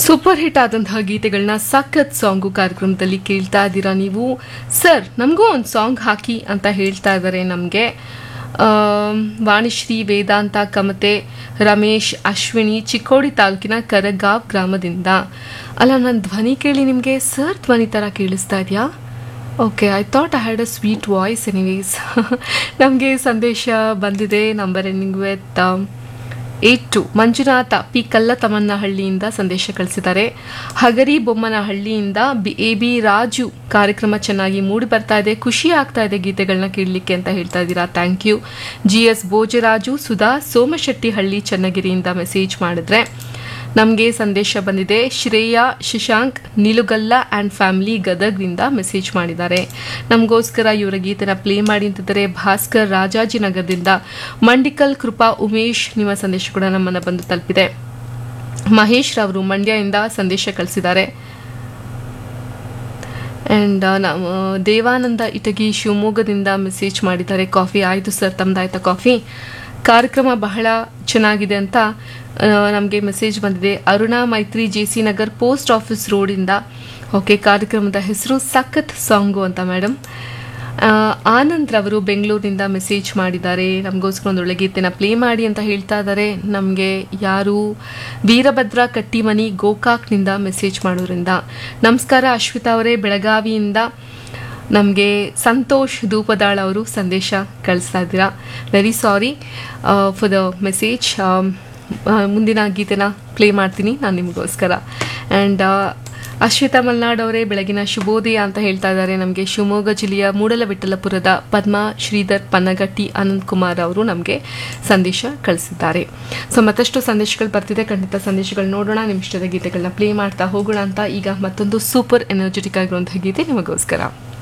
super hit ಆದಂತಹ ಗೀತೆಗಳನ್ನ ಸಖತ್ ಸಾಂಗು ಕಾರ್ಯಕ್ರಮದಲ್ಲಿ ಕೇಳ್ತಾ ಇದ್ದೀರಾ ನೀವು ಸರ್ ನಮಗೂ ಒಂದು ಸಾಂಗ್ ಹಾಕಿ ಅಂತ ಹೇಳ್ತಾ ಇದ್ದಾರೆ ನಮಗೆ ವಾಣಿಶ್ರೀ ವೇದಾಂತ ಕಮತೆ ರಮೇಶ್ ಅಶ್ವಿನಿ ಚಿಕ್ಕೋಡಿ ತಾಲೂಕಿನ ಕರಗಾವ್ ಗ್ರಾಮದಿಂದ ಅಲ್ಲ ನನ್ನ ಧ್ವನಿ ಕೇಳಿ ನಿಮಗೆ ಸರ್ ಧ್ವನಿ ಥರ ಕೇಳಿಸ್ತಾ ಇದೆಯಾ okay I thought I had a sweet voice anyways ನಮಗೆ ಸಂದೇಶ ಬಂದಿದೆ number ending with eight two Manjunatha P ಕಲ್ಲತಮ್ಮನಹಳ್ಳಿಯಿಂದ ಸಂದೇಶ ಕಳಿಸಿದ್ದಾರೆ ಹಗರಿ ಬೊಮ್ಮನಹಳ್ಳಿಯಿಂದ ಬಿ ಎ ಬಿ ರಾಜು ಕಾರ್ಯಕ್ರಮ ಚೆನ್ನಾಗಿ ಮೂಡಿ ಬರ್ತಾ ಇದೆ ಖುಷಿ ಆಗ್ತಾ ಇದೆ ಗೀತೆಗಳನ್ನ ಕೇಳಲಿಕ್ಕೆ ಅಂತ ಹೇಳ್ತಾ ಇದ್ದೀರಾ thank you G S Bhojaraju Sudha Somashettihalli ಚನ್ನಗಿರಿಯಿಂದ ಮೆಸೇಜ್ ಮಾಡಿದ್ರೆ ನಮಗೆ ಸಂದೇಶ ಬಂದಿದೆ ಶ್ರೇಯಾ ಶಶಾಂಕ್ ನಿಲುಗಲ್ಲ ಆ್ಯಂಡ್ ಫ್ಯಾಮಿಲಿ ಗದಗ್ನಿಂದ ಮೆಸೇಜ್ ಮಾಡಿದ್ದಾರೆ ನಮಗೋಸ್ಕರ ಇವರ ಗೀತೆನ ಪ್ಲೇ ಮಾಡಿ ಅಂತಿದ್ದಾರೆ ಭಾಸ್ಕರ್ ರಾಜಾಜಿನಗರದಿಂದ ಮಂಡಿಕಲ್ ಕೃಪಾ ಉಮೇಶ್ ನಿಮ್ಮ ಸಂದೇಶ ಕೂಡ ನಮ್ಮನ್ನು ಬಂದು ತಲುಪಿದೆ ಮಹೇಶ್ ರವರು ಮಂಡ್ಯದಿಂದ ಸಂದೇಶ ಕಳಿಸಿದ್ದಾರೆ ಆ್ಯಂಡ್ ನಾವು ದೇವಾನಂದ ಇಟಗಿ ಶಿವಮೊಗ್ಗದಿಂದ ಮೆಸೇಜ್ ಮಾಡಿದ್ದಾರೆ ಕಾಫಿ ಆಯಿತು ಸರ್ ತಮ್ಮದಾಯ್ತಾ ಕಾಫಿ ಕಾರ್ಯಕ್ರಮ ಬಹಳ ಚೆನ್ನಾಗಿದೆ ಅಂತ ನಮಗೆ ಮೆಸೇಜ್ ಬಂದಿದೆ Aruna Maitri J C Nagar post office ರೋಡಿಂದ ಓಕೆ ಕಾರ್ಯಕ್ರಮದ ಹೆಸರು ಸಖತ್ ಸಾಂಗು ಅಂತ ಮೇಡಮ್ ಆನಂದ್ ರವರು ಬೆಂಗಳೂರಿನಿಂದ ಮೆಸೇಜ್ ಮಾಡಿದ್ದಾರೆ ನಮಗೋಸ್ಕರ ಒಂದು ಒಳ್ಳೆ ಗೀತೆನ ಪ್ಲೇ ಮಾಡಿ ಅಂತ ಹೇಳ್ತಾ ಇದ್ದಾರೆ ನಮಗೆ ಯಾರು ವೀರಭದ್ರ ಕಟ್ಟಿಮನಿ ಗೋಕಾಕ್ನಿಂದ ಮೆಸೇಜ್ ಮಾಡೋದ್ರಿಂದ ನಮಸ್ಕಾರ ಅಶ್ವಿತಾ ಅವರೇ ಬೆಳಗಾವಿಯಿಂದ ನಮಗೆ ಸಂತೋಷ್ ಧೂಪದಾಳ್ ಅವರು ಸಂದೇಶ ಕಳಿಸ್ತಾ ಇದ್ದೀರಾ very sorry for the message ಮುಂದಿನ ಗೀತೆನ ಪ್ಲೇ ಮಾಡ್ತೀನಿ ನಾನು ನಿಮಗೋಸ್ಕರ ಆ್ಯಂಡ್ ಅಶ್ವಿತಾ ಮಲ್ನಾಡ್ ಅವರೇ ಬೆಳಗಿನ ಶುಭೋದಯ ಅಂತ ಹೇಳ್ತಾ ಇದ್ದಾರೆ ನಮಗೆ ಶಿವಮೊಗ್ಗ ಜಿಲ್ಲೆಯ ಮೂಡಲವಿಠಲಪುರದ ಪದ್ಮಾ ಶ್ರೀಧರ್ ಪನ್ನಗಟ್ಟಿ ಅನಂತ್ ಕುಮಾರ್ ಅವರು ನಮಗೆ ಸಂದೇಶ ಕಳಿಸಿದ್ದಾರೆ ಸೊ ಮತ್ತಷ್ಟು ಸಂದೇಶಗಳು ಬರ್ತಿದೆ ಖಂಡಿತ ಸಂದೇಶಗಳು ನೋಡೋಣ ನಿಮ್ಮ ಇಷ್ಟದ ಗೀತೆಗಳನ್ನ ಪ್ಲೇ ಮಾಡ್ತಾ ಹೋಗೋಣ ಅಂತ ಈಗ ಮತ್ತೊಂದು ಸೂಪರ್ ಎನರ್ಜೆಟಿಕ್ ಆಗಿರುವಂತಹ ಗೀತೆ ನಿಮಗೋಸ್ಕರ